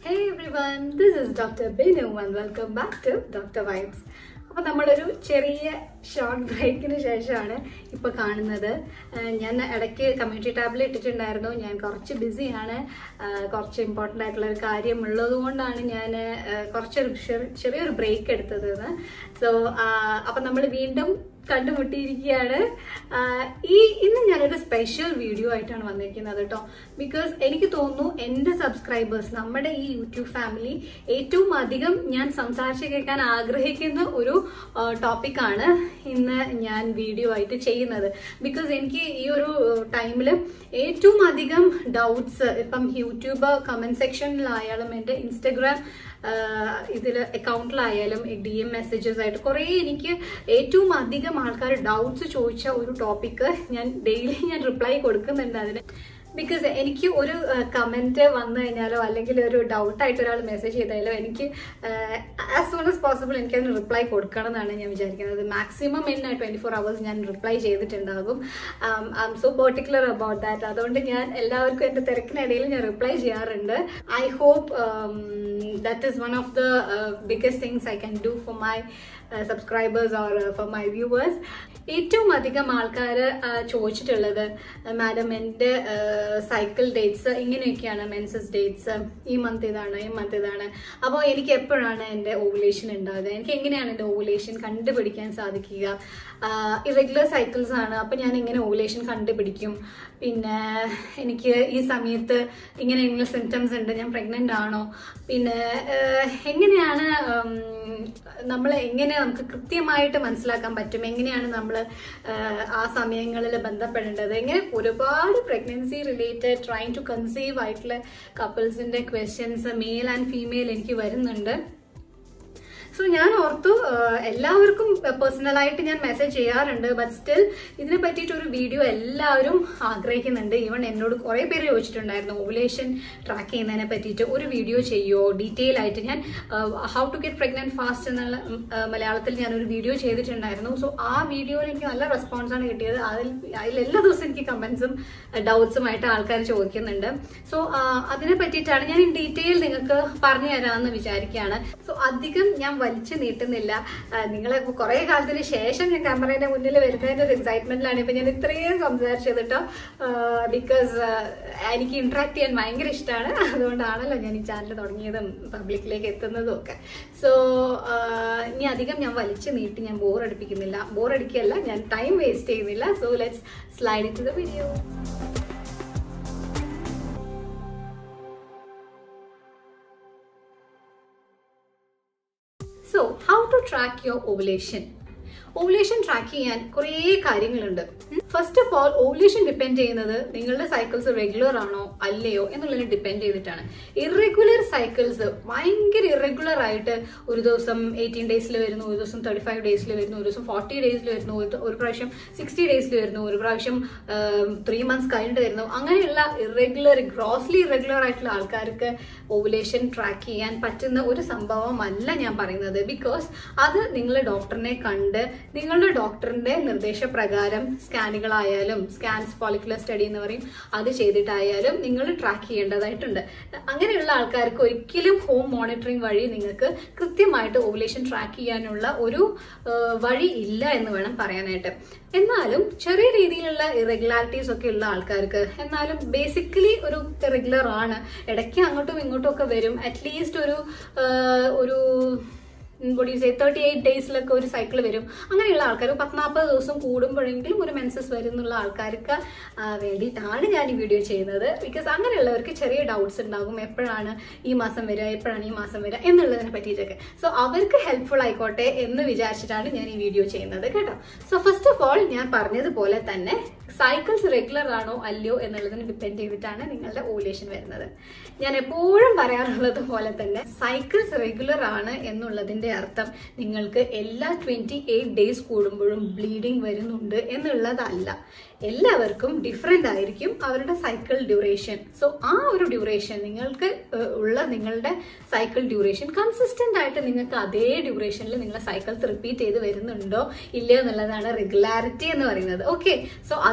Hey everyone, this is Dr. Binu and welcome back to Dr. Vibes. അപ്പോൾ നമ്മളൊരു ചെറിയ short ബ്രേക്കിന് ശേഷമാണ് ഇപ്പോൾ കാണുന്നത് ആഹ് ഞാൻ ഇടയ്ക്ക് കമ്മ്യൂണിറ്റി ടാബിൽ ഇട്ടിട്ടുണ്ടായിരുന്നു ഞാൻ കുറച്ച് ബിസിയാണ് കുറച്ച് ഇമ്പോർട്ടൻ്റ് ആയിട്ടുള്ള ഒരു കാര്യം ഉള്ളത് കൊണ്ടാണ് ഞാൻ കുറച്ചൊരു ചെറി- ചെറിയൊരു ബ്രേക്ക് എടുത്തത് സോ അപ്പം നമ്മൾ വീണ്ടും കണ്ടുമുട്ടിയിരിക്കുകയാണ് ആഹ് ഈ ഇന്ന് ഞാനൊരു സ്പെഷ്യൽ വീഡിയോ ആയിട്ടാണ് വന്നിരിക്കുന്നത് കേട്ടോ ബിക്കോസ് എനിക്ക് തോന്നുന്നു എൻ്റെ സബ്സ്ക്രൈബേഴ്സ് നമ്മുടെ ഈ യൂട്യൂബ് ഫാമിലി ഏറ്റവും അധികം ഞാൻ സംസാരിച്ച് കേൾക്കാൻ ആഗ്രഹിക്കുന്ന ഒരു ടോപ്പിക്കാണ് ഇന്ന് ഞാൻ വീഡിയോ ആയിട്ട് ചെയ്യുന്നത് ബിക്കോസ് എനിക്ക് ഈ ഒരു ടൈമിൽ ഏറ്റവും അധികം ഡൗട്ട്സ് ഇപ്പം യൂട്യൂബ് കമന്റ് സെക്ഷനിലായാലും എൻ്റെ ഇൻസ്റ്റഗ്രാം ഇതിൽ അക്കൗണ്ടിലായാലും ഡി എം മെസ്സേജസ് ആയിട്ട് കുറേ എനിക്ക് ഏറ്റവും അധികം ആൾക്കാർ ഡൗട്ട്സ് ചോദിച്ച ഒരു ടോപ്പിക്ക് ഞാൻ ഡെയിലി ഞാൻ റിപ്ലൈ കൊടുക്കുന്നുണ്ട് അതിന് ബിക്കോസ് എനിക്ക് ഒരു കമന്റ് വന്നു കഴിഞ്ഞാലോ അല്ലെങ്കിൽ ഒരു ഡൗട്ടായിട്ട് ഒരാൾ മെസ്സേജ് ചെയ്താലോ എനിക്ക് ആസ് സൂൺ ആസ് പോസിബിൾ എനിക്ക് അതിന് റിപ്ലൈ കൊടുക്കണം എന്നാണ് ഞാൻ വിചാരിക്കുന്നത് maximum in twenty four hours ഞാൻ റിപ്ലൈ ചെയ്തിട്ടുണ്ടാകും I'm so particular about that അതുകൊണ്ട് ഞാൻ എല്ലാവർക്കും എൻ്റെ തിരക്കിനിടയിൽ ഞാൻ റിപ്ലൈ ചെയ്യാറുണ്ട് I hope that is one of the biggest things I can do for my subscribers or for my viewers ഏറ്റവും അധികം ആൾക്കാർ ചോദിച്ചിട്ടുള്ളത് മാഡം എൻ്റെ സൈക്കിൾ ഡേറ്റ്സ് ഇങ്ങനെയൊക്കെയാണ് മെൻസസ് ഡേറ്റ്സ് ഈ മന്ത് ഇതാണ് ഈ മന്ത് ഇതാണ് അപ്പോൾ എനിക്ക് എപ്പോഴാണ് എൻ്റെ ഓവുലേഷൻ ഉണ്ടാകുക എനിക്ക് എങ്ങനെയാണ് എൻ്റെ ഓവുലേഷൻ കണ്ടുപിടിക്കാൻ സാധിക്കുക ഇറഗുലർ സൈക്കിൾസ് ആണ് അപ്പം ഞാൻ എങ്ങനെ ഓവുലേഷൻ കണ്ടുപിടിക്കും പിന്നെ എനിക്ക് ഈ സമയത്ത് ഇങ്ങനെ ഇങ്ങനെ സിംറ്റംസ് ഉണ്ട് ഞാൻ പ്രഗ്നൻ്റ് ആണോ പിന്നെ ആഹ് എങ്ങനെയാണ് നമ്മൾ എങ്ങനെ നമുക്ക് കൃത്യമായിട്ട് മനസ്സിലാക്കാൻ പറ്റും എങ്ങനെയാണ് നമ്മൾ ആ സമയങ്ങളിൽ ബന്ധപ്പെടേണ്ടത് എങ്ങനെ ഒരുപാട് pregnancy related trying to conceive ആയിട്ടുള്ള കപ്പിൾസിന്റെ ക്വസ്റ്റ്യൻസ് മെയിൽ ആൻഡ് ഫീമെയിൽ എനിക്ക് വരുന്നുണ്ട് സോ ഞാൻ ഓർത്തു ആഹ് എല്ലാവർക്കും പേഴ്സണലായിട്ട് ഞാൻ മെസ്സേജ് ചെയ്യാറുണ്ട് ബട്ട് സ്റ്റിൽ ഇതിനെ പറ്റിയിട്ട് ഒരു വീഡിയോ എല്ലാവരും ആഗ്രഹിക്കുന്നുണ്ട് ഈവൻ എന്നോട് കുറേ പേര് ചോദിച്ചിട്ടുണ്ടായിരുന്നു ഓവുലേഷൻ ട്രാക്ക് ചെയ്യുന്നതിനെ പറ്റിയിട്ട് ഒരു വീഡിയോ ചെയ്യുമോ ഡീറ്റെയിൽ ആയിട്ട് ഞാൻ how to get pregnant fast എന്നുള്ള ഉം, ആഹ് മലയാളത്തിൽ ഞാൻ ഒരു വീഡിയോ ചെയ്തിട്ടുണ്ടായിരുന്നു സോ ആ വീഡിയോയിൽ എനിക്ക് നല്ല റെസ്പോൺസാണ് കിട്ടിയത് അതിൽ അതിൽ എല്ലാ ദിവസവും എനിക്ക് കമന്റ്സും ഡൗട്ട്സുമായിട്ട് ആൾക്കാർ ചോദിക്കുന്നുണ്ട് സോ അതിനെ പറ്റിയിട്ടാണ് ഞാൻ ഇൻ ഡീറ്റെയിൽ നിങ്ങൾക്ക് പറഞ്ഞു തരാമെന്ന് വിചാരിക്കുകയാണ് സോ അധികം ഞാൻ വലിച്ചു നീട്ടുന്നില്ല ആ, നിങ്ങളെ കുറെ കാലത്തിന് ശേഷം ഞാൻ ക്യാമറയുടെ മുന്നിൽ വരുന്നതിന്റെ ഒരു എക്സൈറ്റ്മെന്റിലാണ് ഇപ്പൊ ഞാൻ ഇത്രയും സംസാരിച്ചത് കേട്ടോ ബിക്കോസ് എനിക്ക് ഇന്ററാക്ട് ചെയ്യാൻ ഭയങ്കര ഇഷ്ടമാണ് അതുകൊണ്ടാണല്ലോ ഞാൻ ഈ ചാനൽ തുടങ്ങിയതും പബ്ലിക്കിലേക്ക് എത്തുന്നതും ഒക്കെ സോ ഇനി അധികം ഞാൻ വലിച്ചു നീട്ടി ഞാൻ ബോർ അടിപ്പിക്കുന്നില്ല ബോർ അടിക്കുകയല്ല ഞാൻ ടൈം വേസ്റ്റ് ചെയ്യുന്നില്ല so let's slide to the video so how to track your ovulation ovulation track ചെയ്യാൻ കുറേ കാര്യങ്ങളുണ്ട് first of all ovulation depend ചെയ്യുന്നത് നിങ്ങളുടെ സൈക്കിൾസ് റെഗുലർ ആണോ അല്ലയോ എന്നുള്ളതിനെ ഡിപ്പെൻഡ് ചെയ്തിട്ടാണ് ഇറഗുലർ സൈക്കിൾസ് ഭയങ്കര ഇറഗുലർ ആയിട്ട് ഒരു ദിവസം എയ്റ്റീൻ ഡേയ്സിൽ വരുന്നു ഒരു ദിവസം തേർട്ടി ഫൈവ് ഡേയ്സിൽ വരുന്നു ഒരു ദിവസം ഫോർട്ടി ഡേയ്സിൽ വരുന്നു ഒരു- ഒരു പ്രാവശ്യം സിക്സ്റ്റി ഡേയ്സിൽ വരുന്നു ഒരു പ്രാവശ്യം ത്രീ മന്ത്സ് കഴിഞ്ഞിട്ട് വരുന്നു അങ്ങനെയുള്ള ഇറഗുലർ ഗ്രോസ്ലി ഇറഗുലർ ആയിട്ടുള്ള ആൾക്കാർക്ക് ഓവുലേഷൻ ട്രാക്ക് ചെയ്യാൻ പറ്റുന്ന ഒരു സംഭവമല്ല ഞാൻ പറയുന്നത് ബിക്കോസ് അത് നിങ്ങൾ ഡോക്ടറിനെ കണ്ട് നിങ്ങളുടെ ഡോക്ടറിന്റെ നിർദ്ദേശപ്രകാരം സ്കാനുകളായാലും സ്കാൻസ് ഫോളിക്കുലർ സ്റ്റഡി എന്ന് പറയും അത് ചെയ്തിട്ടായാലും നിങ്ങൾ ട്രാക്ക് ചെയ്യേണ്ടതായിട്ടുണ്ട് അങ്ങനെയുള്ള ആൾക്കാർക്ക് ഒരിക്കലും ഹോം മോണിറ്ററിംഗ് വഴി നിങ്ങൾക്ക് കൃത്യമായിട്ട് ഓവുലേഷൻ ട്രാക്ക് ചെയ്യാനുള്ള ഒരു ആ, വഴി ഇല്ല എന്ന് വേണം പറയാനായിട്ട് എന്നാലും ചെറിയ രീതിയിലുള്ള ഇറഗുലാരിറ്റീസ് ഒക്കെ ഉള്ള ആൾക്കാർക്ക് എന്നാലും ബേസിക്കലി ഒരു റെഗുലർ ആണ് ഇടയ്ക്ക് അങ്ങോട്ടും ഇങ്ങോട്ടും ഒക്കെ വരും അറ്റ്ലീസ്റ്റ് ഒരു ആ, ഒരു ബോഡി സേ തേർട്ടി എയ്റ്റ് ഡേയ്സിലൊക്കെ ഒരു സൈക്കിൾ വരും അങ്ങനെയുള്ള ആൾക്കാർ പത്ത് നാൽപ്പത് ദിവസം കൂടുമ്പോഴെങ്കിലും ഒരു മെൻസസ് വരും എന്നുള്ള ആൾക്കാർക്ക് ആ, വേണ്ടിയിട്ടാണ് ഞാൻ ഈ വീഡിയോ ചെയ്യുന്നത് ബിക്കോസ് അങ്ങനെയുള്ളവർക്ക് ചെറിയ ഡൗട്ട്സ് ഉണ്ടാകും എപ്പോഴാണ് ഈ മാസം വരിക എപ്പോഴാണ് ഈ മാസം വരിക എന്നുള്ളതിനെ പറ്റിയിട്ടൊക്കെ സോ അവർക്ക് ഹെൽപ്ഫുൾ ആയിക്കോട്ടെ എന്ന് വിചാരിച്ചിട്ടാണ് ഞാൻ ഈ വീഡിയോ ചെയ്യുന്നത് കേട്ടോ സോ ഫസ്റ്റ് ഓഫ് ഓൾ ഞാൻ പറഞ്ഞതുപോലെ തന്നെ സൈക്കിൾസ് റെഗുലർ ആണോ അല്ലയോ എന്നുള്ളതിന് ഡിപ്പെൻഡ് ചെയ്തിട്ടാണ് നിങ്ങളുടെ ഓവുലേഷൻ വരുന്നത് ഞാൻ എപ്പോഴും പറയാറുള്ളത് പോലെ തന്നെ സൈക്കിൾസ് റെഗുലർ ആണ് എന്നുള്ളതിന്റെ അർത്ഥം നിങ്ങൾക്ക് എല്ലാ ട്വന്റി എയ്റ്റ് ഡേയ്സ് കൂടുമ്പോഴും ബ്ലീഡിങ് വരുന്നുണ്ട് എന്നുള്ളതല്ല എല്ലാവർക്കും ഡിഫറെന്റ് ആയിരിക്കും അവരുടെ സൈക്കിൾ ഡ്യൂറേഷൻ സോ ആ ഒരു ഡ്യൂറേഷൻ നിങ്ങൾക്ക് ഏഹ്, ഉള്ള നിങ്ങളുടെ സൈക്കിൾ ഡ്യൂറേഷൻ കൺസിസ്റ്റന്റ് ആയിട്ട് നിങ്ങൾക്ക് അതേ ഡ്യൂറേഷനിൽ നിങ്ങളുടെ സൈക്കിൾസ് റിപ്പീറ്റ് ചെയ്ത് വരുന്നുണ്ടോ ഇല്ലയോ എന്നുള്ളതാണ് റെഗുലാരിറ്റി എന്ന് പറയുന്നത് ഓക്കെ സോ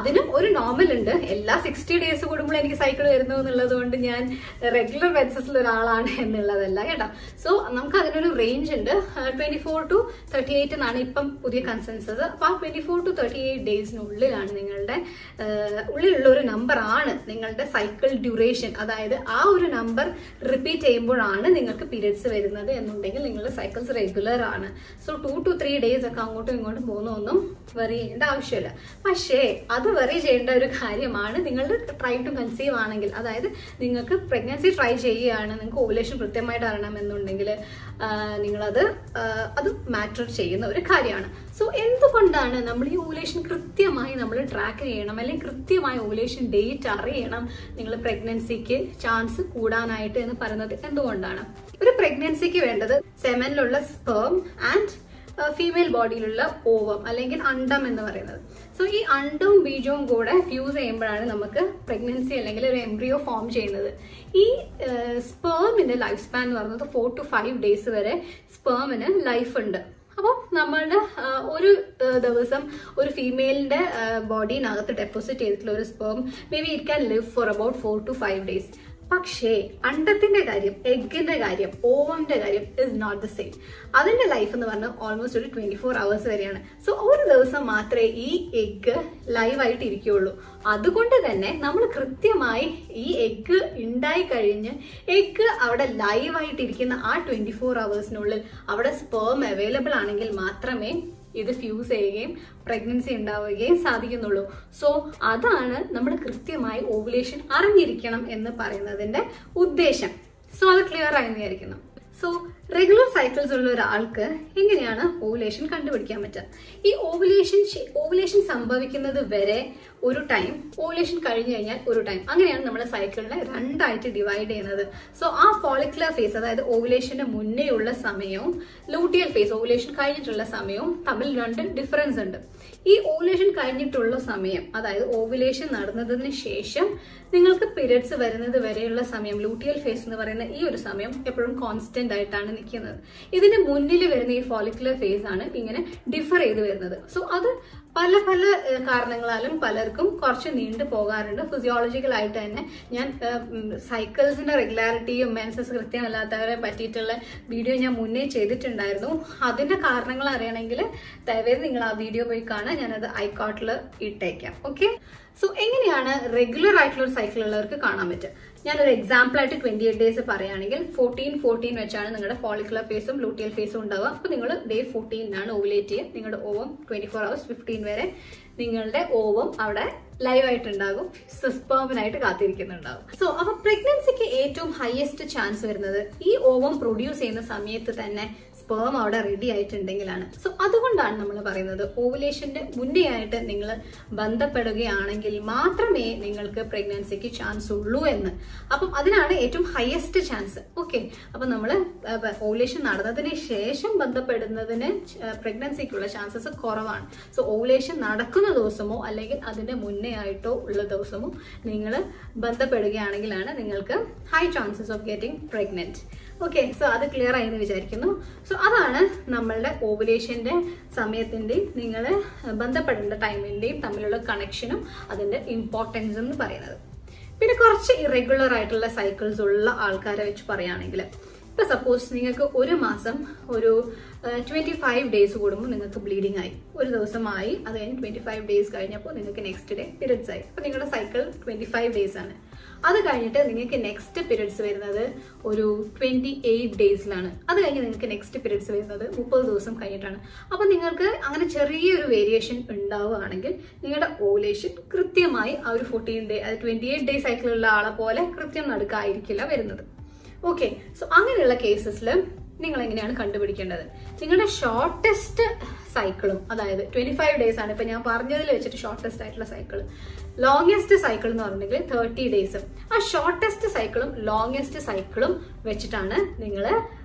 അതിനും ഒരു നോർമൽ ഉണ്ട് എല്ലാ സിക്സ്റ്റി ഡേയ്സ് കൂടുമ്പോൾ എനിക്ക് സൈക്കിൾ വരുന്നു എന്നുള്ളത് കൊണ്ട് ഞാൻ റെഗുലർ മെൻസസിൽ ഒരാളാണ് എന്നുള്ളതല്ല കേട്ടോ സോ നമുക്ക് അതിനൊരു റേഞ്ച് ഉണ്ട് twenty four to thirty eight എന്നാണ് ഇപ്പം പുതിയ കൺസെൻസസ് അപ്പൊ ആ twenty four to thirty eight ഡേയ്സിനുള്ളിലാണ് നിങ്ങളുടെ ആഹ്, ഉള്ളിലുള്ള ഒരു നമ്പർ ആണ് നിങ്ങളുടെ സൈക്കിൾ ഡ്യൂറേഷൻ അതായത് ആ ഒരു നമ്പർ റിപ്പീറ്റ് ചെയ്യുമ്പോഴാണ് നിങ്ങൾക്ക് പീരിയഡ്സ് വരുന്നത് എന്നുണ്ടെങ്കിൽ നിങ്ങളുടെ സൈക്കിൾസ് റെഗുലർ ആണ് so two to three days ഒക്കെ അങ്ങോട്ടും ഇങ്ങോട്ടും പോകുന്നൊന്നും വെറി ചെയ്യേണ്ട ആവശ്യമില്ല പക്ഷേ അത് വെറി ചെയ്യേണ്ട ഒരു കാര്യമാണ് നിങ്ങൾ ട്രൈ ടു കൺസീവ് ആണെങ്കിൽ അതായത് നിങ്ങൾക്ക് പ്രഗ്നൻസി ട്രൈ ചെയ്യുകയാണ് നിങ്ങൾക്ക് ഓവുലേഷൻ കൃത്യമായിട്ട് അറിയണമെന്നുണ്ടെങ്കിൽ നിങ്ങളത് ആ, അത് മാറ്റർ ചെയ്യുന്ന ഒരു കാര്യമാണ് സോ എന്തുകൊണ്ടാണ് നമ്മൾ ഈ ഓവുലേഷൻ കൃത്യമായി നമ്മൾ ട്രാക്ക് ചെയ്യണം അല്ലെങ്കിൽ കൃത്യമായ ഓവുലേഷൻ ഡേറ്റ് അറിയണം നിങ്ങൾ പ്രഗ്നൻസിക്ക് ചാൻസ് കൂടാനായിട്ട് എന്ന് പറയുന്നത് എന്തുകൊണ്ടാണ് ഒരു പ്രഗ്നൻസിക്ക് വേണ്ടത് സെമനിലുള്ള സ്പേം ആൻഡ് ഫീമെയിൽ ബോഡിയിലുള്ള ഓവം അല്ലെങ്കിൽ അണ്ടം എന്ന് പറയുന്നത് സോ ഈ അണ്ടവും ബീജവും കൂടെ ഫ്യൂസ് ചെയ്യുമ്പോഴാണ് നമുക്ക് പ്രഗ്നൻസി അല്ലെങ്കിൽ ഒരു എംബ്രിയോ ഫോം ചെയ്യുന്നത് ഈ സ്പേമിന്റെ ലൈഫ് സ്പാൻ എന്ന് പറയുന്നത് ഫോർ ടു ഫൈവ് ഡേയ്സ് വരെ സ്പേമിന് ലൈഫ് ഉണ്ട് അപ്പോൾ നമ്മളുടെ ആ, ഒരു ആ, ദിവസം ഒരു ഫീമെയിലിന്റെ ബോഡിനകത്ത് ഡെപ്പോസിറ്റ് ചെയ്തിട്ടുള്ള ഒരു sperm may be it can live for about four to five days പക്ഷേ അണ്ടത്തിന്റെ കാര്യം എഗിന്റെ കാര്യം ഓവന്റെ കാര്യം ഇസ് നോട്ട് ദ സെയിം അതിന്റെ ലൈഫ് എന്ന് പറഞ്ഞാൽ ഓൾമോസ്റ്റ് ഒരു ട്വന്റി ഫോർ അവേഴ്സ് വരെയാണ് സോ ഒരു ദിവസം മാത്രമേ ഈ എഗ് ലൈവായിട്ട് ഇരിക്കുകയുള്ളൂ അതുകൊണ്ട് തന്നെ നമ്മൾ കൃത്യമായി ഈ എഗ് ഉണ്ടായി കഴിഞ്ഞ് എഗ് അവിടെ ലൈവായിട്ട് ഇരിക്കുന്ന ആ ട്വന്റി ഫോർ അവേഴ്സിനുള്ളിൽ അവിടെ സ്പേം അവൈലബിൾ ആണെങ്കിൽ മാത്രമേ ഇത് ഫ്യൂസ് ചെയ്യുകയും പ്രഗ്നൻസി ഉണ്ടാവുകയും സാധിക്കുന്നുള്ളൂ സോ അതാണ് നമ്മൾ കൃത്യമായി ഓവുലേഷൻ അറിഞ്ഞിരിക്കണം എന്ന് പറയുന്നതിന്റെ ഉദ്ദേശം സോ അത് ക്ലിയർ ആയി വിചാരിക്കുന്നു സോ റെഗുലർ സൈക്കിൾസ് ഉള്ള ഒരാൾക്ക് എങ്ങനെയാണ് ഓവുലേഷൻ കണ്ടുപിടിക്കാൻ പറ്റുക ഈ ഓവുലേഷൻ ഓവുലേഷൻ സംഭവിക്കുന്നത് വരെ ഒരു ടൈം ഓവുലേഷൻ കഴിഞ്ഞു കഴിഞ്ഞാൽ ഒരു ടൈം അങ്ങനെയാണ് നമ്മുടെ സൈക്കിളിനെ രണ്ടായിട്ട് ഡിവൈഡ് ചെയ്യുന്നത് സോ ആ ഫോളിക്കുലർ ഫേസ് അതായത് ഓവുലേഷന്റെ മുന്നേ ഉള്ള സമയവും ലൂട്ടിയൽ ഫേസ് ഓവുലേഷൻ കഴിഞ്ഞിട്ടുള്ള സമയവും തമ്മിൽ രണ്ട് ഡിഫറൻസ് ഉണ്ട് ഈ ഓവുലേഷൻ കഴിഞ്ഞിട്ടുള്ള സമയം അതായത് ഓവുലേഷൻ നടന്നതിന് ശേഷം നിങ്ങൾക്ക് പീരിയഡ്സ് വരുന്നത് വരെയുള്ള സമയം ലൂട്ടിയൽ ഫേസ് എന്ന് പറയുന്ന ഈ ഒരു സമയം എപ്പോഴും കോൺസ്റ്റന്റ് ആയിട്ടാണ് നിൽക്കുന്നത് ഇതിന് മുന്നിൽ വരുന്ന ഈ ഫോളിക്കുലർ ഫേസ് ആണ് ഇങ്ങനെ ഡിഫർ ചെയ്ത് വരുന്നത് സോ അത് പല പല ഏഹ്, കാരണങ്ങളാലും പലർക്കും കുറച്ച് നീണ്ടു പോകാറുണ്ട് ഫിസിയോളജിക്കൽ ആയിട്ട് തന്നെ ഞാൻ സൈക്കിൾസിന്റെ റെഗുലാരിറ്റിയും മെൻസസ് കൃത്യമല്ലാത്തവരെ പറ്റിയിട്ടുള്ള വീഡിയോ ഞാൻ മുന്നേ ചെയ്തിട്ടുണ്ടായിരുന്നു അതിന്റെ കാരണങ്ങൾ അറിയണമെങ്കിൽ ദയവേത് നിങ്ങൾ ആ വീഡിയോ പോയി കാണാൻ ഞാനത് ഐക്കോട്ടിൽ ഇട്ടേക്കാം ഓക്കെ സോ എങ്ങനെയാണ് റെഗുലർ ആയിട്ടുള്ള ഒരു സൈക്കിൾ ഉള്ളവർക്ക് കാണാൻ പറ്റുക ഞാനൊരു എക്സാമ്പിൾ ആയിട്ട് ട്വന്റി എയ്റ്റ് ഡേയ്സ് പറയുകയാണെങ്കിൽ ഫോർട്ടീൻ ഫോർട്ടീൻ വെച്ചാണ് നിങ്ങളുടെ ഫോളിക്കുലർ ഫേസും ലൂട്ടിയൽ ഫേസും ഉണ്ടാവുക അപ്പോൾ നിങ്ങൾ ഡേ ഫോർട്ടീനാണ് ഓവുലേറ്റ് ചെയ്യുക നിങ്ങളുടെ ovum twenty four hours fifteen വരെ നിങ്ങളുടെ ഓവം അവിടെ ലൈവ് ആയിട്ടുണ്ടാകും സിസ്പേമിനായിട്ട് കാത്തിരിക്കുന്നുണ്ടാകും സോ അപ്പൊ പ്രഗ്നൻസിക്ക് ഏറ്റവും ഹയസ്റ്റ് ചാൻസ് വരുന്നത് ഈ ഓവം പ്രൊഡ്യൂസ് ചെയ്യുന്ന സമയത്ത് തന്നെ സ്പേം അവിടെ റെഡി ആയിട്ടുണ്ടെങ്കിലാണ് സോ അതുകൊണ്ടാണ് നമ്മൾ പറയുന്നത് ഓവുലേഷന്റെ മുന്നേ ആയിട്ട് നിങ്ങൾ ബന്ധപ്പെടുകയാണെങ്കിൽ മാത്രമേ നിങ്ങൾക്ക് പ്രഗ്നൻസിക്ക് ചാൻസ് ഉള്ളൂ എന്ന് അപ്പം അതിനാണ് ഏറ്റവും ഹയസ്റ്റ് ചാൻസ് ഓക്കെ അപ്പൊ നമ്മൾ ഓവുലേഷൻ നടന്നതിന് ശേഷം ബന്ധപ്പെടുന്നതിന് പ്രഗ്നൻസിക്കുള്ള ചാൻസസ് കുറവാണ് സോ ഓവുലേഷൻ നടക്കുന്ന ദിവസമോ അല്ലെങ്കിൽ അതിന്റെ മുന്നേ ആയിട്ടോ ഉള്ള ദിവസമോ നിങ്ങൾ ബന്ധപ്പെടുകയാണെങ്കിലാണ് നിങ്ങൾക്ക് high chances of getting pregnant okay so അത് ക്ലിയർ ആയി എന്ന് വിചാരിക്കുന്നു സോ അതാണ് നമ്മളുടെ ഓവുലേഷന്റെ സമയത്തിന്റെയും നിങ്ങൾ ബന്ധപ്പെടേണ്ട ടൈമിന്റെയും തമ്മിലുള്ള കണക്ഷനും അതിന്റെ ഇമ്പോർട്ടൻസ് എന്ന് പറയുന്നത് പിന്നെ കുറച്ച് ഇറഗുലർ ആയിട്ടുള്ള സൈക്കിൾസ് ഉള്ള ആൾക്കാരെ വെച്ച് പറയുകയാണെങ്കിൽ ഇപ്പൊ സപ്പോസ് നിങ്ങൾക്ക് ഒരു മാസം ഒരു ട്വന്റി ഫൈവ് ഡേയ്സ് കൂടുമ്പോൾ നിങ്ങൾക്ക് ബ്ലീഡിംഗ് ആയി ഒരു ദിവസമായി അത് കഴിഞ്ഞ് ട്വന്റി ഫൈവ് ഡേയ്സ് കഴിഞ്ഞപ്പോൾ നിങ്ങൾക്ക് നെക്സ്റ്റ് ഡേ പീരിയഡ്സ് ആയി അപ്പൊ നിങ്ങളുടെ സൈക്കിൾ ട്വന്റി ഫൈവ് ഡേയ്സ് ആണ് അത് കഴിഞ്ഞിട്ട് നിങ്ങൾക്ക് നെക്സ്റ്റ് പീരിയഡ്സ് വരുന്നത് ഒരു ട്വന്റി എയ്റ്റ് ഡേയ്സിലാണ് അത് കഴിഞ്ഞ് നിങ്ങൾക്ക് നെക്സ്റ്റ് പീരിയഡ്സ് വരുന്നത് മുപ്പത് ദിവസം കഴിഞ്ഞിട്ടാണ് അപ്പൊ നിങ്ങൾക്ക് അങ്ങനെ ചെറിയൊരു വേരിയേഷൻ ഉണ്ടാവുകയാണെങ്കിൽ നിങ്ങളുടെ ഓവുലേഷൻ കൃത്യമായി ആ ഒരു ഫോർട്ടീൻ ഡേ അത് ട്വന്റി എയ്റ്റ് ഡേ സൈക്കിളുള്ള ആളെ പോലെ കൃത്യം നടുക്കായിരിക്കില്ല വരുന്നത് ഓക്കെ സോ അങ്ങനെയുള്ള കേസസിൽ നിങ്ങൾ എങ്ങനെയാണ് കണ്ടുപിടിക്കേണ്ടത് നിങ്ങളുടെ ഷോർട്ടസ്റ്റ് സൈക്കിളും അതായത് ട്വന്റി ഫൈവ് ഡേയ്സ് ആണ് ഇപ്പൊ ഞാൻ പറഞ്ഞതിൽ വെച്ചിട്ട് ഷോർട്ടസ്റ്റ് ആയിട്ടുള്ള സൈക്കിൾ ലോങ്സ്റ്റ് സൈക്കിൾ എന്ന് പറഞ്ഞിട്ടുണ്ടെങ്കിൽ തേർട്ടി ഡേയ്സ് ആ ഷോർട്ടസ്റ്റ് സൈക്കിളും ലോങ്സ്റ്റ് സൈക്കിളും വെച്ചിട്ടാണ് നിങ്ങൾ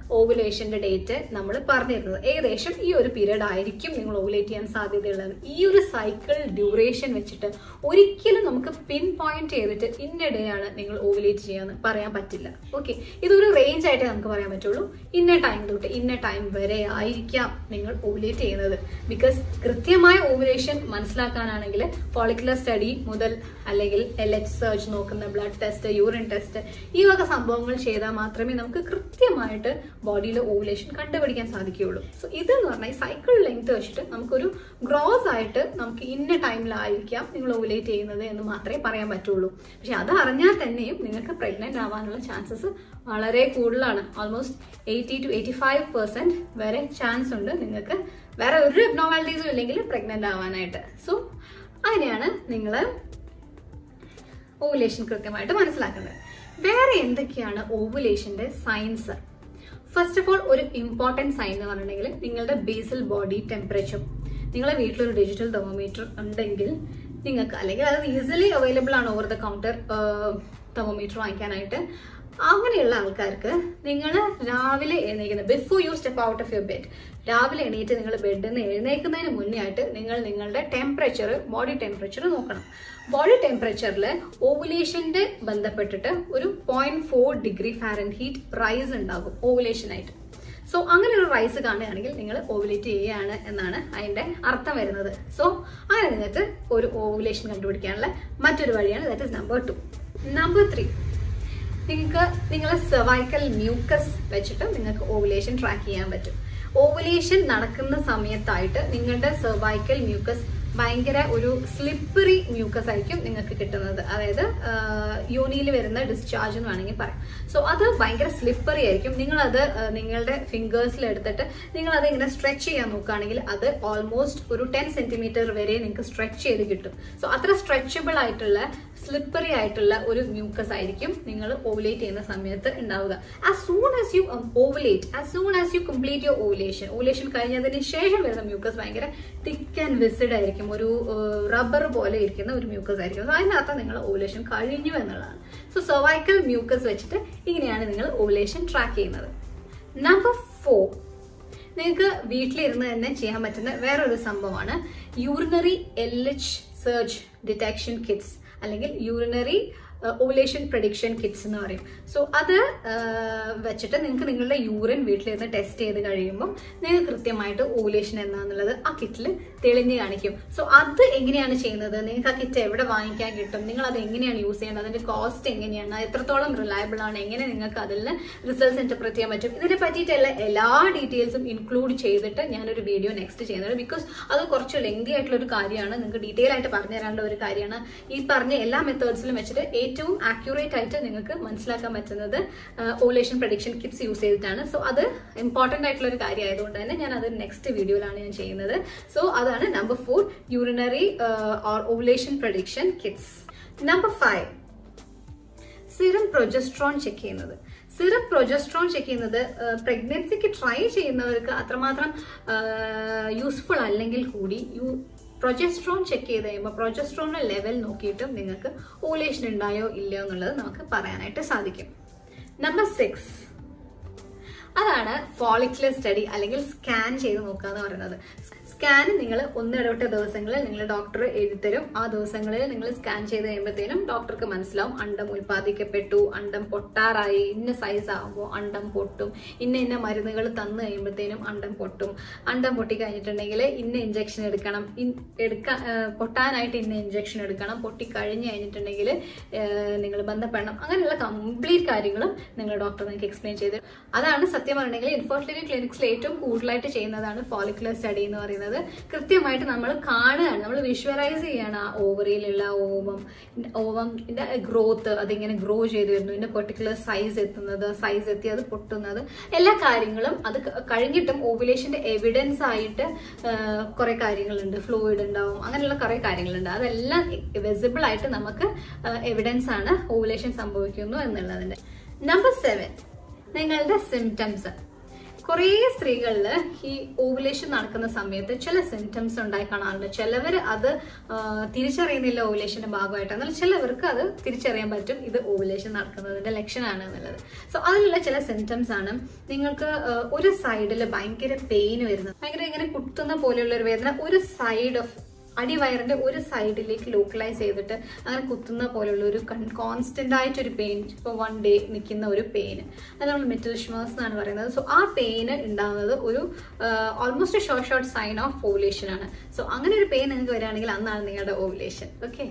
ഓവുലേഷന്റെ ഡേറ്റ് നമ്മൾ പറഞ്ഞിരുന്നത് ഏകദേശം ഈ ഒരു പീരീഡ് ആയിരിക്കും നിങ്ങൾ ഓവുലേറ്റ് ചെയ്യാൻ സാധ്യതയുള്ളത് ഈ ഒരു സൈക്കിൾ ഡ്യൂറേഷൻ വെച്ചിട്ട് ഒരിക്കലും നമുക്ക് പിൻ പോയിന്റ് ചെയ്തിട്ട് ഇന്ന ഡേ ആണ് നിങ്ങൾ ഓവുലേറ്റ് ചെയ്യാന്ന് പറയാൻ പറ്റില്ല ഓക്കെ ഇതൊരു റേഞ്ച് ആയിട്ട് നമുക്ക് പറയാൻ പറ്റുള്ളൂ ഇന്ന ടൈം തൊട്ട് ഇന്ന ടൈം വരെ ആയിരിക്കാം നിങ്ങൾ ഓവുലേറ്റ് ചെയ്യുന്നത് ബിക്കോസ് കൃത്യമായ ഓവുലേഷൻ മനസ്സിലാക്കാനാണെങ്കിൽ ഫോളിക്കുലർ സ്റ്റഡി മുതൽ അല്ലെങ്കിൽ എൽ എച്ച് സെർച്ച് നോക്കുന്ന ബ്ലഡ് ടെസ്റ്റ് യൂറിൻ ടെസ്റ്റ് ഈ വക സംഭവങ്ങൾ ചെയ്താൽ മാത്രമേ നമുക്ക് കൃത്യമായിട്ട് ബോഡിയിലെ ഓവുലേഷൻ കണ്ടുപിടിക്കാൻ സാധിക്കുകയുള്ളൂ സോ ഇതെന്ന് പറഞ്ഞാൽ ഈ സൈക്കിൾ ലെങ്ത് വെച്ചിട്ട് നമുക്കൊരു ഗ്രോസ് ആയിട്ട് നമുക്ക് ഇന്ന ടൈമിലായിരിക്കാം നിങ്ങൾ ഓവുലേറ്റ് ചെയ്യുന്നത് എന്ന് മാത്രമേ പറയാൻ പറ്റുള്ളൂ പക്ഷെ അത് അറിഞ്ഞാൽ തന്നെയും നിങ്ങൾക്ക് പ്രഗ്നന്റ് ആവാനുള്ള ചാൻസസ് വളരെ കൂടുതലാണ് almost eighty to eighty five percent വരെ ചാൻസ് ഉണ്ട് നിങ്ങൾക്ക് വേറെ ഒരു അബ്നോമാലിറ്റീസും ഇല്ലെങ്കിൽ പ്രഗ്നന്റ് ആവാനായിട്ട് സോ അങ്ങനെയാണ് നിങ്ങൾ ഓവുലേഷൻ കൃത്യമായിട്ട് മനസ്സിലാക്കുന്നത് വേറെ എന്തൊക്കെയാണ് ഓവുലേഷന്റെ സയൻസ് ഫസ്റ്റ് ഓഫ് ഓൾ ഒരു ഇമ്പോർട്ടൻറ്റ് സൈൻ എന്ന് പറഞ്ഞിട്ടുണ്ടെങ്കിൽ നിങ്ങളുടെ ബേസൽ ബോഡി ടെമ്പറേച്ചർ നിങ്ങളെ വീട്ടിലൊരു ഡിജിറ്റൽ തെർമോമീറ്റർ ഉണ്ടെങ്കിൽ നിങ്ങൾക്ക് അല്ലെങ്കിൽ അത് ഈസിലി അവൈലബിൾ ആണ് ഓവർ ദ കൗണ്ടർ തെർമോമീറ്റർ വാങ്ങിക്കാനായിട്ട് അങ്ങനെയുള്ള ആൾക്കാർക്ക് നിങ്ങൾ രാവിലെ എഴുന്നേക്കുന്നത് before you step out of your bed രാവിലെ എണീറ്റ് നിങ്ങൾ ബെഡിൽ നിന്ന് എഴുന്നേൽക്കുന്നതിന് മുന്നേ ആയിട്ട് നിങ്ങൾ നിങ്ങളുടെ ടെമ്പറേച്ചർ ബോഡി ടെമ്പറേച്ചർ നോക്കണം ബോഡി ടെമ്പറേച്ചറിൽ ഓവുലേഷൻ്റെ ബന്ധപ്പെട്ടിട്ട് ഒരു point four degree Fahrenheit rise ഉണ്ടാകും ഓവുലേഷനായിട്ട് സോ അങ്ങനെ ഒരു റൈസ് കാണുകയാണെങ്കിൽ നിങ്ങൾ ഓവുലേറ്റ് ചെയ്യുകയാണ് എന്നാണ് അതിന്റെ അർത്ഥം വരുന്നത് സോ അങ്ങനെ നിങ്ങൾക്ക് ഒരു ഓവുലേഷൻ കണ്ടുപിടിക്കാനുള്ള മറ്റൊരു വഴിയാണ് that is number two number three നിങ്ങൾക്ക് നിങ്ങളെ സെർവൈക്കൽ മ്യൂക്കസ് വെച്ചിട്ട് നിങ്ങൾക്ക് ഓവുലേഷൻ ട്രാക്ക് ചെയ്യാൻ പറ്റും ഓവുലേഷൻ നടക്കുന്ന സമയത്തായിട്ട് നിങ്ങളുടെ സെർവൈക്കൽ മ്യൂക്കസ് ഭയങ്കര ഒരു സ്ലിപ്പറി മ്യൂക്കസ് ആയിരിക്കും നിങ്ങൾക്ക് കിട്ടുന്നത് അതായത് യോനിയിൽ വരുന്ന ഡിസ്ചാർജ് എന്ന് വേണമെങ്കിൽ പറയാം സോ അത് ഭയങ്കര സ്ലിപ്പറി ആയിരിക്കും നിങ്ങളത് ആ, നിങ്ങളുടെ ഫിംഗേഴ്സിൽ എടുത്തിട്ട് നിങ്ങൾ അത് ഇങ്ങനെ സ്ട്രെച്ച് ചെയ്യാൻ നോക്കുകയാണെങ്കിൽ അത് ഓൾമോസ്റ്റ് ഒരു ടെൻ സെന്റിമീറ്റർ വരെ നിങ്ങൾക്ക് സ്ട്രെച്ച് ചെയ്ത് കിട്ടും സോ അത്ര സ്ട്രെച്ചബിൾ ആയിട്ടുള്ള സ്ലിപ്പറി ആയിട്ടുള്ള ഒരു മ്യൂക്കസ് ആയിരിക്കും നിങ്ങൾ ഓവുലേറ്റ് ചെയ്യുന്ന സമയത്ത് ഉണ്ടാവുക as soon as you ovulate as soon as you complete your ovulation ovulation കഴിഞ്ഞതിന് ശേഷം വരുന്ന മ്യൂക്കസ് ഭയങ്കര തിക്ക് ആൻഡ് വിസിഡ് ആയിരിക്കും ഒരു റബ്ബർ പോലെ ഇരിക്കുന്ന ഒരു മ്യൂക്കസ് ആയിരിക്കും So അതിനകത്ത് നിങ്ങൾ ഓവുലേഷൻ കഴിഞ്ഞു എന്നുള്ളതാണ് സോ സെർവൈക്കൽ മ്യൂക്കസ് വെച്ചിട്ട് ഇങ്ങനെയാണ് നിങ്ങൾ ഓവുലേഷൻ ട്രാക്ക് ചെയ്യുന്നത് നമ്പർ ഫോർ നിങ്ങൾക്ക് വീട്ടിലിരുന്ന് തന്നെ ചെയ്യാൻ പറ്റുന്ന വേറൊരു സംഭവമാണ് urinary L H surge detection kits അല്ലെങ്കിൽ യൂറിനറി ഓവുലേഷൻ പ്രഡിക്ഷൻ കിറ്റ്സ് എന്ന് പറയും സോ അത് ആ, വെച്ചിട്ട് നിങ്ങൾക്ക് നിങ്ങളുടെ യൂറിൻ വീട്ടിലിരുന്ന് ടെസ്റ്റ് ചെയ്ത് കഴിയുമ്പോൾ നിങ്ങൾക്ക് കൃത്യമായിട്ട് ഓവുലേഷൻ എന്താണെന്നുള്ളത് ആ കിറ്റിൽ തെളിഞ്ഞ് കാണിക്കും സോ അത് എങ്ങനെയാണ് ചെയ്യുന്നത് നിങ്ങൾക്ക് ആ കിറ്റ് എവിടെ വാങ്ങിക്കാൻ കിട്ടും നിങ്ങൾ അത് എങ്ങനെയാണ് യൂസ് ചെയ്യേണ്ടത് അതിന്റെ കോസ്റ്റ് എങ്ങനെയാണ് അത് എത്രത്തോളം റിലയബിൾ ആണ് എങ്ങനെ നിങ്ങൾക്ക് അതിൽ റിസൾട്ട്സ് ഇന്റർപ്രറ്റ് ചെയ്യാൻ പറ്റും ഇതിനെ പറ്റിയിട്ടുള്ള എല്ലാ ഡീറ്റെയിൽസും ഇൻക്ലൂഡ് ചെയ്തിട്ട് ഞാനൊരു വീഡിയോ നെക്സ്റ്റ് ചെയ്യുന്നത് ബിക്കോസ് അത് കുറച്ച് ലെങ്തി ആയിട്ടുള്ള ഒരു കാര്യമാണ് നിങ്ങൾക്ക് ഡീറ്റെയിൽ ആയിട്ട് പറഞ്ഞു തരാനുള്ള ഒരു കാര്യമാണ് ഈ പറഞ്ഞ എല്ലാ മെത്തേഡ്സിലും വെച്ചിട്ട് ഏറ്റവും ആക്യുറേറ്റ് ആയിട്ട് നിങ്ങൾക്ക് മനസ്സിലാക്കാൻ പറ്റുന്നത് ഓവുലേഷൻ പ്രഡിക്ഷൻ കിറ്റ്സ് യൂസ് ചെയ്തിട്ടാണ് സോ അത് ഇമ്പോർട്ടന്റ് ആയിട്ടുള്ള ഒരു കാര്യം ആയതുകൊണ്ട് തന്നെ ഞാൻ അത് നെക്സ്റ്റ് വീഡിയോയിലാണ് ഞാൻ ചെയ്യുന്നത് സോ അതാണ് number four urinary or ovulation prediction kits number five serum progesterone check ചെയ്യുന്നത് സിറം പ്രൊജസ്ട്രോൺ ചെക്ക് ചെയ്യുന്നത് പ്രഗ്നൻസിക്ക് ട്രൈ ചെയ്യുന്നവർക്ക് അത്രമാത്രം യൂസ്ഫുൾ അല്ലെങ്കിൽ കൂടി യു പ്രൊജസ്ട്രോൺ ചെക്ക് ചെയ്ത് കഴിയുമ്പോൾ പ്രൊജസ്ട്രോണിന്റെ ലെവൽ നോക്കിയിട്ടും നിങ്ങൾക്ക് ഓവുലേഷൻ ഉണ്ടായോ ഇല്ലയോ എന്നുള്ളത് നമുക്ക് പറയാനായിട്ട് സാധിക്കും നമ്പർ സിക്സ് അതാണ് ഫോളിക്കുലർ സ്റ്റഡി അല്ലെങ്കിൽ സ്കാൻ ചെയ്ത് നോക്കുക എന്ന് പറയുന്നത് സ്കാൻ നിങ്ങൾ ഒന്നിടവിട്ട ദിവസങ്ങളിൽ നിങ്ങൾ ഡോക്ടർ എഴുതിത്തരും ആ ദിവസങ്ങളിൽ നിങ്ങൾ സ്കാൻ ചെയ്ത് കഴിയുമ്പോഴത്തേനും ഡോക്ടർക്ക് മനസ്സിലാവും അണ്ടം ഉൽപ്പാദിക്കപ്പെട്ടു അണ്ടം പൊട്ടാറായി ഇന്ന സൈസ് ആകുമ്പോൾ അണ്ടം പൊട്ടും ഇന്ന ഇന്ന മരുന്നുകൾ തന്നു കഴിയുമ്പോഴത്തേനും അണ്ടം പൊട്ടും അണ്ടം പൊട്ടി കഴിഞ്ഞിട്ടുണ്ടെങ്കിൽ ഇന്ന ഇഞ്ചക്ഷൻ എടുക്കണം ഇൻ- എടുക്കാൻ പൊട്ടാനായിട്ട് ഇന്ന ഇഞ്ചക്ഷൻ എടുക്കണം പൊട്ടി കഴിഞ്ഞ് കഴിഞ്ഞിട്ടുണ്ടെങ്കിൽ നിങ്ങൾ ബന്ധപ്പെടണം അങ്ങനെയുള്ള കംപ്ലീറ്റ് കാര്യങ്ങളും നിങ്ങൾ ഡോക്ടർ നിങ്ങൾക്ക് എക്സ്പ്ലെയിൻ ചെയ്ത് അതാണ് സത്യം പറഞ്ഞിട്ടുണ്ടെങ്കിൽ ഇൻഫെർട്ടിലിറ്റി ക്ലിനിക്സിൽ ഏറ്റവും കൂടുതലായിട്ട് ചെയ്യുന്നതാണ് ഫോളിക്കുലർ സ്റ്റഡി എന്ന് പറയുന്നത് കൃത്യമായിട്ട് നമ്മൾ കാണുകയാണ് നമ്മൾ വിഷ്വലൈസ് ചെയ്യാണ് ആ ഓവറിയിലുള്ള ഓവം ഓവമിന്റെ ഗ്രോത്ത് അതിങ്ങനെ ഗ്രോ ചെയ്ത് വരുന്നു ഇതിന്റെ പെർട്ടിക്കുലർ സൈസ് എത്തുന്നത് സൈസ് എത്തി അത് പൊട്ടുന്നത് എല്ലാ കാര്യങ്ങളും അത് ക- കഴിഞ്ഞിട്ടും ഓവുലേഷന്റെ എവിഡൻസ് ആയിട്ട് കുറെ കാര്യങ്ങളുണ്ട് ഫ്ലൂയിഡ് ഉണ്ടാവും അങ്ങനെയുള്ള കുറെ കാര്യങ്ങളുണ്ട് അതെല്ലാം വിസിബിൾ ആയിട്ട് നമുക്ക് എവിഡൻസ് ആണ് ഓവുലേഷൻ സംഭവിക്കുന്നു എന്നുള്ളതിന്റെ നമ്പർ സെവൻ നിങ്ങളുടെ സിംറ്റംസ് കുറേ സ്ത്രീകളിൽ ഈ ഓവുലേഷൻ നടക്കുന്ന സമയത്ത് ചില സിംറ്റംസ് ഉണ്ടായി കാണാറുണ്ട് ചിലവർ അത് ആ, തിരിച്ചറിയുന്നില്ല ഓവുലേഷന്റെ ഭാഗമായിട്ട് എന്നാൽ ചിലവർക്ക് അത് തിരിച്ചറിയാൻ പറ്റും ഇത് ഓവുലേഷൻ നടക്കുന്നതിന്റെ ലക്ഷണമാണ് എന്നുള്ളത് സോ അതിലുള്ള ചില സിംറ്റംസ് ആണ് നിങ്ങൾക്ക് ആ, ഒരു സൈഡിൽ ഭയങ്കര പെയിൻ വരുന്നത് ഭയങ്കര ഇങ്ങനെ കുത്തുന്ന പോലെയുള്ള ഒരു വേദന ഒരു സൈഡ് ഓഫ് അടിവയറിന്റെ ഒരു സൈഡിലേക്ക് ലോക്കലൈസ് ചെയ്തിട്ട് അങ്ങനെ കുത്തുന്ന പോലുള്ള ഒരു കോൺസ്റ്റന്റ് ആയിട്ടൊരു പെയിൻ ഇപ്പോൾ വൺ ഡേ നിൽക്കുന്ന ഒരു പെയിൻ അത് നമ്മൾ മെറ്റൽഷ്മേഴ്സ് എന്നാണ് പറയുന്നത് സോ ആ പെയിൻ ഉണ്ടാകുന്നത് ഒരു almost short short sign of ovulation ആണ് സോ അങ്ങനെ ഒരു പെയിൻ നിങ്ങൾക്ക് വരികയാണെങ്കിൽ അന്നാണ് നിങ്ങളുടെ ഓവുലേഷൻ ഓക്കെ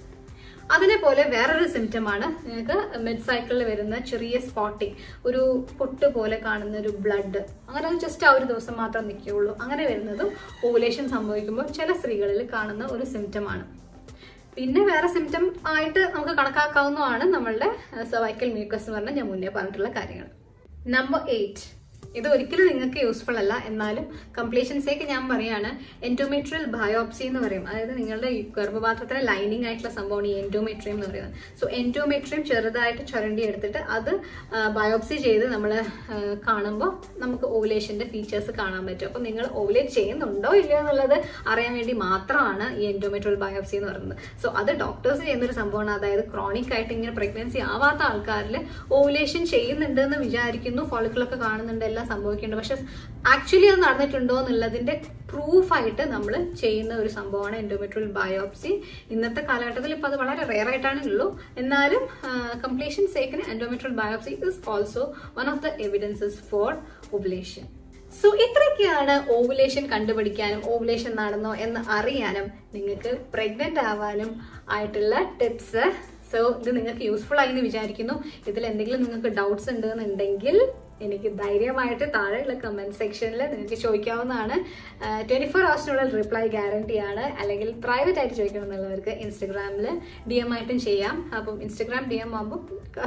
അതിനെ പോലെ വേറൊരു സിംറ്റം ആണ് നിങ്ങൾക്ക് മിഡ് സൈക്കിളിൽ വരുന്ന ചെറിയ സ്പോട്ടിങ് ഒരു പൊട്ട് പോലെ കാണുന്ന ഒരു ബ്ലഡ് അങ്ങനെ അത് ജസ്റ്റ് ആ ഒരു ദിവസം മാത്രം നിൽക്കുകയുള്ളൂ അങ്ങനെ വരുന്നതും ഓവുലേഷൻ സംഭവിക്കുമ്പോൾ ചില സ്ത്രീകളിൽ കാണുന്ന ഒരു സിംറ്റം ആണ് പിന്നെ വേറെ സിംറ്റം ആയിട്ട് നമുക്ക് കണക്കാക്കാവുന്നതാണ് നമ്മളുടെ സർവൈക്കൽ മ്യൂക്കസ് എന്ന് പറഞ്ഞാൽ ഞാൻ മുന്നേ പറഞ്ഞിട്ടുള്ള കാര്യങ്ങൾ നമ്പർ എയ്റ്റ് ഇത് ഒരിക്കലും നിങ്ങൾക്ക് യൂസ്ഫുൾ അല്ല എന്നാലും കംപ്ലീഷൻസേക്ക് ഞാൻ പറയാണ് എൻഡോമെട്രിയൽ ബയോപ്സി എന്ന് പറയും അതായത് നിങ്ങളുടെ ഈ ഗർഭപാത്രത്തിലെ ലൈനിങ് ആയിട്ടുള്ള സംഭവമാണ് ഈ എൻഡോമെട്രിയം എന്ന് പറയുന്നത് സോ എൻഡോമെട്രിയം ചെറുതായിട്ട് ചുരണ്ടി എടുത്തിട്ട് അത് ബയോപ്സി ചെയ്ത് നമ്മൾ കാണുമ്പോൾ നമുക്ക് ഓവുലേഷന്റെ ഫീച്ചേഴ്സ് കാണാൻ പറ്റും അപ്പോൾ നിങ്ങൾ ഓവുലേറ്റ് ചെയ്യുന്നുണ്ടോ ഇല്ലയോ എന്നുള്ളത് അറിയാൻ വേണ്ടി മാത്രമാണ് ഈ എൻഡോമെട്രിയൽ ബയോപ്സി എന്ന് പറയുന്നത് സോ അത് ഡോക്ടേഴ്സ് ചെയ്യുന്ന ഒരു സംഭവമാണ് അതായത് ക്രോണിക് ആയിട്ട് ഇങ്ങനെ പ്രഗ്നൻസി ആവാത്ത ആൾക്കാരിൽ ഓവുലേഷൻ ചെയ്യുന്നുണ്ട് എന്ന് വിചാരിക്കുന്നു ഫോളിക്കിളൊക്കെ കാണുന്നുണ്ട് എല്ലാം സംഭവിക്കുന്നുണ്ട് പക്ഷെ ആക്ച്വലി അത് നടന്നിട്ടുണ്ടോ എന്നുള്ളതിന്റെ പ്രൂഫായിട്ട് നമ്മൾ ചെയ്യുന്ന ഒരു സംഭവമാണ് എൻഡോമെട്രിയൽ ബയോപ്സി ഇന്നത്തെ കാലഘട്ടത്തിൽ ഇപ്പോൾ അത് വളരെ റെയർ ആയിട്ടാണ് ഉള്ളൂ എന്നാലും കംപ്ലീഷൻ സേക്കിന് endometrial biopsy is also one of the evidences for ovulation so ഇത്രയൊക്കെയാണ് ഓവുലേഷൻ കണ്ടുപിടിക്കാനും ഓവുലേഷൻ നടന്നോ എന്ന് അറിയാനും നിങ്ങൾക്ക് പ്രഗ്നന്റ് ആവാനും ആയിട്ടുള്ള ടിപ്സ് സോ ഇത് നിങ്ങൾക്ക് യൂസ്ഫുൾ ആയി എന്ന് വിചാരിക്കുന്നു ഇതിൽ എന്തെങ്കിലും നിങ്ങൾക്ക് ഡൗട്ട്സ് ഉണ്ടെന്നുണ്ടെങ്കിൽ എനിക്ക് ധൈര്യമായിട്ട് താഴെയുള്ള കമന്റ് സെക്ഷനിൽ നിങ്ങൾക്ക് ചോദിക്കാവുന്നതാണ് ട്വന്റി ഫോർ അവേഴ്സിനുള്ളിൽ റിപ്ലൈ ഗ്യാരണ്ടി ആണ് അല്ലെങ്കിൽ പ്രൈവറ്റ് ആയിട്ട് ചോദിക്കണം എന്നുള്ളവർക്ക് ഇൻസ്റ്റഗ്രാമിൽ ഡി എം ആയിട്ടും ചെയ്യാം അപ്പം ഇൻസ്റ്റഗ്രാം ഡി എം ആകുമ്പോൾ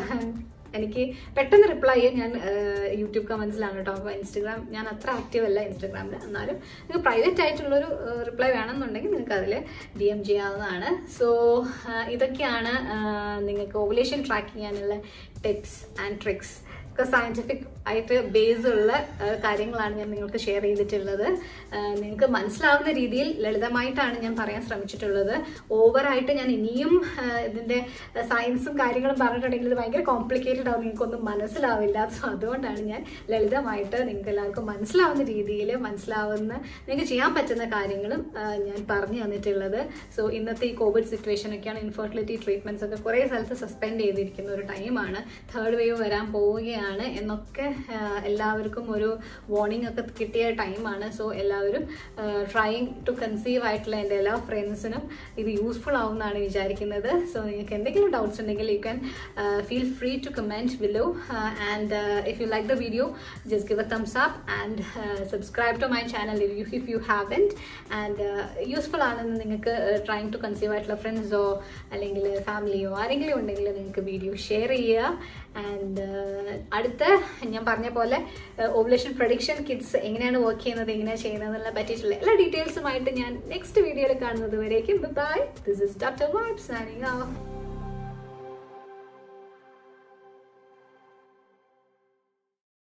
എനിക്ക് പെട്ടെന്ന് റിപ്ലൈ ചെയ്യാൻ ഞാൻ യൂട്യൂബ് കമൻസിലാണ് കേട്ടോ അപ്പോൾ ഇൻസ്റ്റഗ്രാം ഞാൻ അത്ര ആക്റ്റീവ് അല്ല ഇൻസ്റ്റഗ്രാമിൽ എന്നാലും നിങ്ങൾക്ക് പ്രൈവറ്റ് ആയിട്ടുള്ളൊരു റിപ്ലൈ വേണമെന്നുണ്ടെങ്കിൽ നിങ്ങൾക്ക് അതിൽ ഡി എം ചെയ്യാവുന്നതാണ് സോ ഇതൊക്കെയാണ് ആ, നിങ്ങൾക്ക് ഓവുലേഷൻ ട്രാക്ക് ചെയ്യാനുള്ള ടിപ്സ് ആൻഡ് ട്രിക്സ് ഒക്കെ സയൻറ്റിഫിക് ആയിട്ട് ബേസ് ഉള്ള ആ, കാര്യങ്ങളാണ് ഞാൻ നിങ്ങൾക്ക് ഷെയർ ചെയ്തിട്ടുള്ളത് ആ, നിങ്ങൾക്ക് മനസ്സിലാവുന്ന രീതിയിൽ ലളിതമായിട്ടാണ് ഞാൻ പറയാൻ ശ്രമിച്ചിട്ടുള്ളത് ഓവറായിട്ട് ഞാൻ ഇനിയും ആ, ഇതിന്റെ സയൻസും കാര്യങ്ങളും പറഞ്ഞിട്ടുണ്ടെങ്കിൽ ഇത് ഭയങ്കര കോംപ്ലിക്കേറ്റഡ് ആവും നിങ്ങൾക്കൊന്നും മനസ്സിലാവില്ല സോ അതുകൊണ്ടാണ് ഞാൻ ലളിതമായിട്ട് നിങ്ങൾക്ക് എല്ലാവർക്കും മനസ്സിലാവുന്ന രീതിയിൽ മനസ്സിലാവുന്ന നിങ്ങൾക്ക് ചെയ്യാൻ പറ്റുന്ന കാര്യങ്ങളും ആ, ഞാൻ പറഞ്ഞു തന്നിട്ടുള്ളത് സോ ഇന്നത്തെ ഈ കോവിഡ് സിറ്റുവേഷൻ ഒക്കെയാണ് ഇൻഫെർട്ടിലിറ്റി ട്രീറ്റ്മെന്റ്സ് ഒക്കെ കുറേ സ്ഥലത്ത് സസ്പെൻഡ് ചെയ്തിരിക്കുന്ന ഒരു ടൈമാണ് തേർഡ് വേവ് വരാൻ പോവുകയാണ് എന്നൊക്കെ ആ, എല്ലാവർക്കും ഒരു വാർണിംഗ് ഒക്കെ കിട്ടിയ ടൈമാണ് സോ എല്ലാവരും ട്രൈങ് ടു കൺസീവ് ആയിട്ടുള്ള എൻ്റെ എല്ലാ ഫ്രണ്ട്സിനും ഇത് യൂസ്ഫുൾ ആവുമെന്നാണ് വിചാരിക്കുന്നത് സോ നിങ്ങൾക്ക് എന്തെങ്കിലും ഡൗട്ട്സ് ഉണ്ടെങ്കിൽ you can feel free to comment below and if you like the video just give a thumbs up and subscribe to my channel if you if you haven't and useful ആണെന്ന് നിങ്ങൾക്ക് trying to conceive ആയിട്ടുള്ള ഫ്രണ്ട്സോ അല്ലെങ്കിൽ ഫാമിലിയോ ആരെങ്കിലും ഉണ്ടെങ്കിൽ നിങ്ങൾക്ക് video share ചെയ്യുക and അടുത്ത ഞാൻ പറഞ്ഞ പോലെ ഓവുലേഷൻ പ്രൊഡിക്ഷൻ കിഡ്സ് എങ്ങനെയാണ് വർക്ക് ചെയ്യുന്നത് എങ്ങനെയാണ് ചെയ്യുന്നത് എന്നുള്ള പറ്റിയിട്ടുള്ള എല്ലാ ഡീറ്റെയിൽസുമായിട്ട് ഞാൻ നെക്സ്റ്റ് വീഡിയോയിൽ കാണുന്നത് വരേക്കും ബൈ ദിസ് ഇസ് ഡോക്ടർ വൈബ് സാനിങ് ഓഫ്